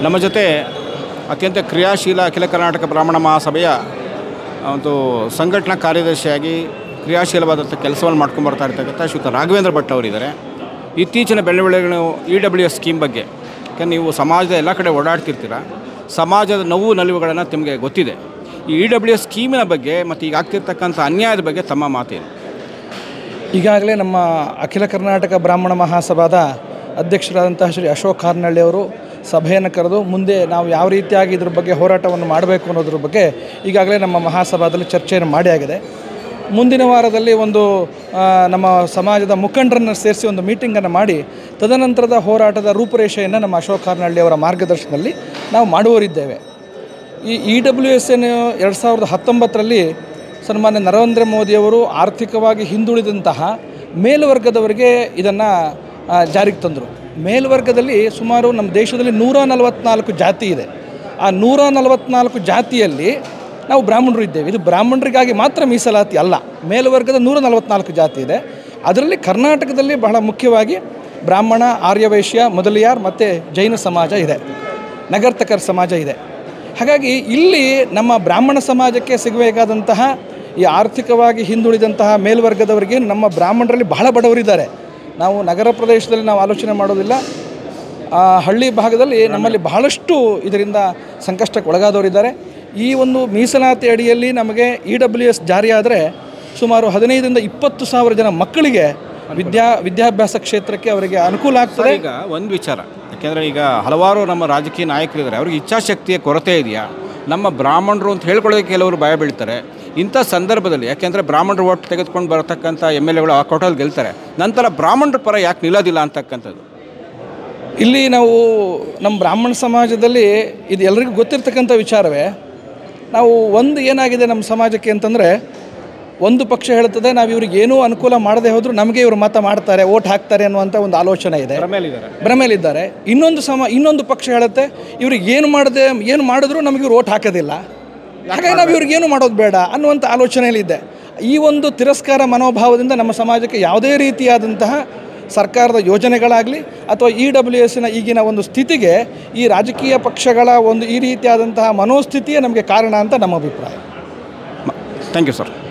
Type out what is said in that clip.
ನಮ್ಮ ಜೊತೆ ಅತ್ಯಂತ ಕ್ರಿಯಾಶೀಲ ಅಖಿಲ ಕರ್ನಾಟಕ ಬ್ರಾಹ್ಮಣ ಮಹಾಸಭೆಯ ಒಂದು ಸಂಘಟನಾ ಕಾರ್ಯದರ್ಶಿಯಾಗಿ ಕ್ರಿಯಾಶೀಲವಾದಂಥ ಕೆಲಸವನ್ನು ಮಾಡ್ಕೊಂಡು ಬರ್ತಾ ಇರ್ತಕ್ಕಂಥ ಶ್ರೀಯುತ ರಾಘವೇಂದ್ರ ಭಟ್ ಅವರಿದ್ದಾರೆ ಇತ್ತೀಚಿನ ಬೆಳವಣಿಗೆಗಳು ಇ ಡಬ್ಲ್ಯೂ ಎಸ್ ಸ್ಕೀಮ್ ಬಗ್ಗೆ ಯಾಕಂದ್ರೆ ನೀವು ಸಮಾಜದ ಎಲ್ಲ ಕಡೆ ಓಡಾಡ್ತಿರ್ತೀರ ಸಮಾಜದ ನೋವು ನಲಿವುಗಳನ್ನು ನಿಮಗೆ ಗೊತ್ತಿದೆ ಈ ಇ ಡಬ್ಲ್ಯೂ ಎಸ್ ಸ್ಕೀಮಿನ ಬಗ್ಗೆ ಮತ್ತು ಈಗ ಆಗ್ತಿರ್ತಕ್ಕಂಥ ಅನ್ಯಾಯದ ಬಗ್ಗೆ ತಮ್ಮ ಮಾತೇನು ಈಗಾಗಲೇ ನಮ್ಮ ಅಖಿಲ ಕರ್ನಾಟಕ ಬ್ರಾಹ್ಮಣ ಮಹಾಸಭಾದ ಅಧ್ಯಕ್ಷರಾದಂತಹ ಶ್ರೀ ಅಶೋಕ್ ಹಾರ್ನಳ್ಳಿ ಅವರು ಸಭೆಯನ್ನು ಕರೆದು ಮುಂದೆ ನಾವು ಯಾವ ರೀತಿಯಾಗಿ ಇದ್ರ ಬಗ್ಗೆ ಹೋರಾಟವನ್ನು ಮಾಡಬೇಕು ಅನ್ನೋದ್ರ ಬಗ್ಗೆ ಈಗಾಗಲೇ ನಮ್ಮ ಮಹಾಸಭಾದಲ್ಲಿ ಚರ್ಚೆಯನ್ನು ಮಾಡಿ ಆಗಿದೆ ಮುಂದಿನ ವಾರದಲ್ಲಿ ಒಂದು ಆ, ನಮ್ಮ ಸಮಾಜದ ಮುಖಂಡರನ್ನು ಸೇರಿಸಿ ಒಂದು ಮೀಟಿಂಗನ್ನು ಮಾಡಿ ತದನಂತರದ ಹೋರಾಟದ ರೂಪುರೇಷೆಯನ್ನು ನಮ್ಮ ಅಶೋಕ್ ಹಾರ್ನಳ್ಳಿ ಅವರ ಮಾರ್ಗದರ್ಶನದಲ್ಲಿ ನಾವು ಮಾಡುವರಿದ್ದೇವೆ ಈ ಇ ಡಬ್ಲ್ಯೂ ಎಸ್ ಎನ್ ಎರಡು ಸಾವಿರದ ಹತ್ತೊಂಬತ್ತರಲ್ಲಿ ಸನ್ಮಾನ್ಯ ನರೇಂದ್ರ ಮೋದಿಯವರು ಆರ್ಥಿಕವಾಗಿ ಹಿಂದುಳಿದಂತಹ ಮೇಲ್ವರ್ಗದವರಿಗೆ ಇದನ್ನು ಜಾರಿಗೆ ತಂದರು ಮೇಲ್ವರ್ಗದಲ್ಲಿ ಸುಮಾರು ನಮ್ಮ ದೇಶದಲ್ಲಿ ನೂರ ನಲವತ್ನಾಲ್ಕು ಜಾತಿ ಇದೆ ಆ ನೂರ ನಲವತ್ನಾಲ್ಕು ಜಾತಿಯಲ್ಲಿ ನಾವು ಬ್ರಾಹ್ಮಣರು ಇದ್ದೇವೆ ಇದು ಬ್ರಾಹ್ಮಣರಿಗಾಗಿ ಮಾತ್ರ ಮೀಸಲಾತಿ ಅಲ್ಲ ಮೇಲ್ವರ್ಗದ ನೂರ ನಲವತ್ನಾಲ್ಕು ಜಾತಿ ಇದೆ ಅದರಲ್ಲಿ ಕರ್ನಾಟಕದಲ್ಲಿ ಬಹಳ ಮುಖ್ಯವಾಗಿ ಬ್ರಾಹ್ಮಣ ಆರ್ಯವೈಶ್ಯ ಮೊದಲಿಯಾರ್ ಮತ್ತು ಜೈನ ಸಮಾಜ ಇದೆ ನಗರ್ತಕರ್ ಸಮಾಜ ಇದೆ ಹಾಗಾಗಿ ಇಲ್ಲಿ ನಮ್ಮ ಬ್ರಾಹ್ಮಣ ಸಮಾಜಕ್ಕೆ ಸಿಗಬೇಕಾದಂತಹ ಈ ಆರ್ಥಿಕವಾಗಿ ಹಿಂದುಳಿದಂತಹ ಮೇಲ್ವರ್ಗದವರಿಗೆ ನಮ್ಮ ಬ್ರಾಹ್ಮಣರಲ್ಲಿ ಬಹಳ ಬಡವರಿದ್ದಾರೆ ನಾವು ನಗರ ಪ್ರದೇಶದಲ್ಲಿ ನಾವು ಆಲೋಚನೆ ಮಾಡೋದಿಲ್ಲ ಆ, ಹಳ್ಳಿ ಭಾಗದಲ್ಲಿ ನಮ್ಮಲ್ಲಿ ಬಹಳಷ್ಟು ಇದರಿಂದ ಸಂಕಷ್ಟಕ್ಕೆ ಒಳಗಾದವರಿದ್ದಾರೆ ಈ ಒಂದು ಮೀಸಲಾತಿ ಅಡಿಯಲ್ಲಿ ನಮಗೆ ಇ ಡಬ್ಲ್ಯೂ ಎಸ್ ಜಾರಿಯಾದರೆ ಸುಮಾರು ಹದಿನೈದರಿಂದ ಇಪ್ಪತ್ತು ಸಾವಿರ ಜನ ಮಕ್ಕಳಿಗೆ ವಿದ್ಯಾ ವಿದ್ಯಾಭ್ಯಾಸ ಕ್ಷೇತ್ರಕ್ಕೆ ಅವರಿಗೆ ಅನುಕೂಲ ಆಗ್ತದೆ ಈಗ ಒಂದು ವಿಚಾರ ಯಾಕೆಂದರೆ ಈಗ ಹಲವಾರು ನಮ್ಮ ರಾಜಕೀಯ ನಾಯಕರಿದ್ದಾರೆ ಅವ್ರಿಗೆ ಇಚ್ಛಾಶಕ್ತಿಯ ಕೊರತೆ ಇದೆಯಾ ನಮ್ಮ ಬ್ರಾಹ್ಮಣರು ಅಂತ ಹೇಳ್ಕೊಳ್ಳೋದಕ್ಕೆ ಕೆಲವರು ಭಯ ಬೀಳ್ತಾರೆ ಇಂಥ ಸಂದರ್ಭದಲ್ಲಿ ಯಾಕೆಂದರೆ ಬ್ರಾಹ್ಮಣರು ಓಟ್ ತೆಗೆದುಕೊಂಡು ಬರತಕ್ಕಂಥ ಎಮ್ ಎಲ್ ಎಗಳು ಆ ಕೋಟಲ್ಲಿ ಗೆಲ್ತಾರೆ ನಂತರ ಬ್ರಾಹ್ಮಣರ ಪರ ಯಾಕೆ ನಿಲ್ಲೋದಿಲ್ಲ ಅಂತಕ್ಕಂಥದ್ದು ಇಲ್ಲಿ ನಾವು ನಮ್ಮ ಬ್ರಾಹ್ಮಣ ಸಮಾಜದಲ್ಲಿ ಇದು ಎಲ್ರಿಗೂ ಗೊತ್ತಿರ್ತಕ್ಕಂಥ ವಿಚಾರವೇ ನಾವು ಒಂದು ಏನಾಗಿದೆ ನಮ್ಮ ಸಮಾಜಕ್ಕೆ ಅಂತಂದರೆ ಒಂದು ಪಕ್ಷ ಹೇಳ್ತದೆ ನಾವು ಇವ್ರಿಗೆ ಏನೂ ಅನುಕೂಲ ಮಾಡದೆ ಹೋದರೂ ನಮಗೆ ಇವರು ಮತ ಮಾಡ್ತಾರೆ ಓಟ್ ಹಾಕ್ತಾರೆ ಅನ್ನುವಂಥ ಒಂದು ಆಲೋಚನೆ ಇದೆ ಮೇಲಿದ್ದಾರೆ ಭ್ರಮೆಯಲ್ಲಿದ್ದಾರೆ ಇನ್ನೊಂದು ಸಮ ಇನ್ನೊಂದು ಪಕ್ಷ ಹೇಳುತ್ತೆ ಇವ್ರಿಗೆ ಏನು ಮಾಡದೆ ಏನು ಮಾಡಿದ್ರು ನಮಗೆ ಇವ್ರು ಓಟ್ ಹಾಕೋದಿಲ್ಲ ಹಾಗಾಗಿ ನಾವು ಇವ್ರಿಗೆ ಏನು ಮಾಡೋದು ಬೇಡ ಅನ್ನುವಂಥ ಆಲೋಚನೆಯಲ್ಲಿದೆ ಈ ಒಂದು ತಿರಸ್ಕಾರ ಮನೋಭಾವದಿಂದ ನಮ್ಮ ಸಮಾಜಕ್ಕೆ ಯಾವುದೇ ರೀತಿಯಾದಂತಹ ಸರ್ಕಾರದ ಯೋಜನೆಗಳಾಗಲಿ ಅಥವಾ ಇ ಡಬ್ಲ್ಯೂ ಎಸ್ಸಿನ ಈಗಿನ ಒಂದು ಸ್ಥಿತಿಗೆ ಈ ರಾಜಕೀಯ ಪಕ್ಷಗಳ ಒಂದು ಈ ರೀತಿಯಾದಂತಹ ಮನೋಸ್ಥಿತಿಯೇ ನಮಗೆ ಕಾರಣ ಅಂತ ನಮ್ಮ ಅಭಿಪ್ರಾಯ ಥ್ಯಾಂಕ್ ಯು ಸರ್